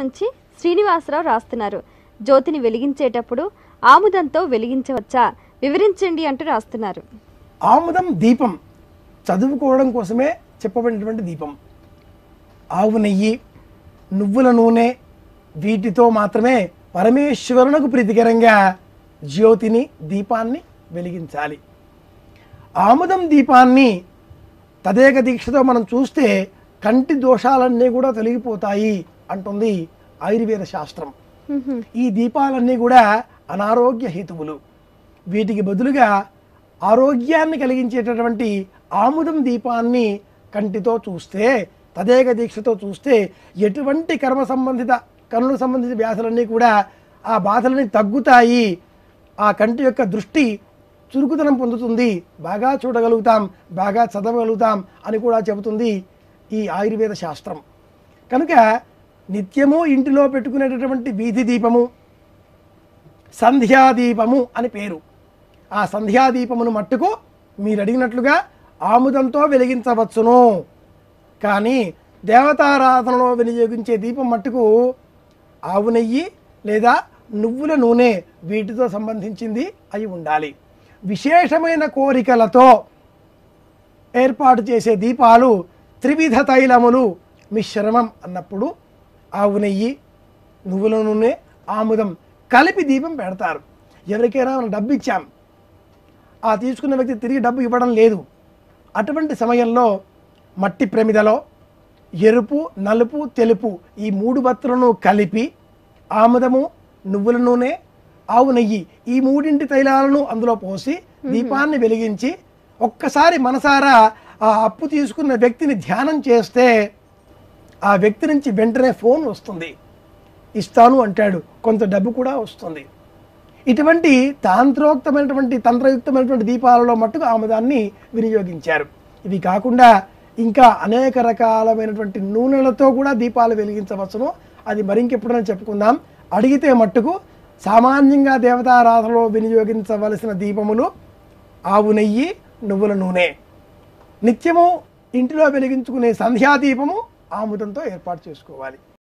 నుంచి శ్రీనివాసరావు రాస్తున్నారు జ్యోతిని వెలిగించేటప్పుడు ఆముదంతో వెలిగించవచ్చా వివరించండి అంటూ రాస్తున్నారు ఆముదం దీపం చదువుకోవడం కోసమే చెప్పబడినటువంటి దీపం ఆవు నెయ్యి నువ్వుల నూనె వీటితో మాత్రమే పరమేశ్వరునకు ప్రీతికరంగా జ్యోతిని దీపాన్ని వెలిగించాలి ఆముదం దీపాన్ని తదేక దీక్షతో మనం చూస్తే కంటి దోషాలన్నీ కూడా తొలగిపోతాయి అంటుంది ఆయుర్వేద శాస్త్రం ఈ దీపాలన్నీ కూడా అనారోగ్య హేతువులు వీటికి బదులుగా ఆరోగ్యాన్ని కలిగించేటటువంటి ఆముదం దీపాన్ని కంటితో చూస్తే తదేక దీక్షతో చూస్తే ఎటువంటి కర్మ సంబంధిత కనులకు సంబంధించిన వ్యాధులన్నీ కూడా ఆ బాధలని తగ్గుతాయి ఆ కంటి యొక్క దృష్టి చురుకుదనం పొందుతుంది బాగా చూడగలుగుతాం బాగా చదవగలుగుతాం అని కూడా చెబుతుంది ఈ ఆయుర్వేద శాస్త్రం కనుక నిత్యము ఇంటిలో పెట్టుకునేటటువంటి వీధి దీపము సంధ్యాదీపము అని పేరు ఆ సంధ్యాదీపమును మట్టుకు మీరు అడిగినట్లుగా ఆముదంతో వెలిగించవచ్చును కానీ దేవతారాధనలో వినియోగించే దీపం మట్టుకు ఆవు నెయ్యి లేదా నువ్వుల నూనె వీటితో సంబంధించింది అయి ఉండాలి విశేషమైన కోరికలతో ఏర్పాటు చేసే దీపాలు త్రివిధ తైలములు మిశ్రమం అన్నప్పుడు ఆవు నెయ్యి నువ్వుల నూనె ఆముదం కలిపి దీపం పెడతారు ఎవరికైనా మనం డబ్బు ఇచ్చాం ఆ తీసుకున్న వ్యక్తి తిరిగి డబ్బు ఇవ్వడం లేదు అటువంటి సమయంలో మట్టి ప్రమిదలో ఎరుపు నలుపు తెలుపు ఈ మూడు బత్తులను కలిపి ఆముదము నువ్వుల నూనె ఆవు నెయ్యి ఈ మూడింటి తైలాలను అందులో పోసి దీపాన్ని వెలిగించి ఒక్కసారి మనసారా ఆ అప్పు తీసుకున్న వ్యక్తిని ధ్యానం చేస్తే ఆ వ్యక్తి నుంచి వెంటనే ఫోన్ వస్తుంది ఇస్తాను అంటాడు కొంత డబ్బు కూడా వస్తుంది ఇటువంటి తాంత్రోక్తమైనటువంటి తంత్రయుక్తమైనటువంటి దీపాలలో మట్టుకు ఆముదాన్ని వినియోగించారు ఇవి కాకుండా ఇంకా అనేక రకాలమైనటువంటి నూనెలతో కూడా దీపాలు వెలిగించవచ్చును అది మరింకెప్పుడైనా చెప్పుకుందాం అడిగితే మట్టుకు సామాన్యంగా దేవతారాధనలో వినియోగించవలసిన దీపములు ఆవు నెయ్యి నువ్వుల నూనె నిత్యము ఇంటిలో వెలిగించుకునే సంధ్యాదీపము ఆముదంతో ఏర్పాటు చేసుకోవాలి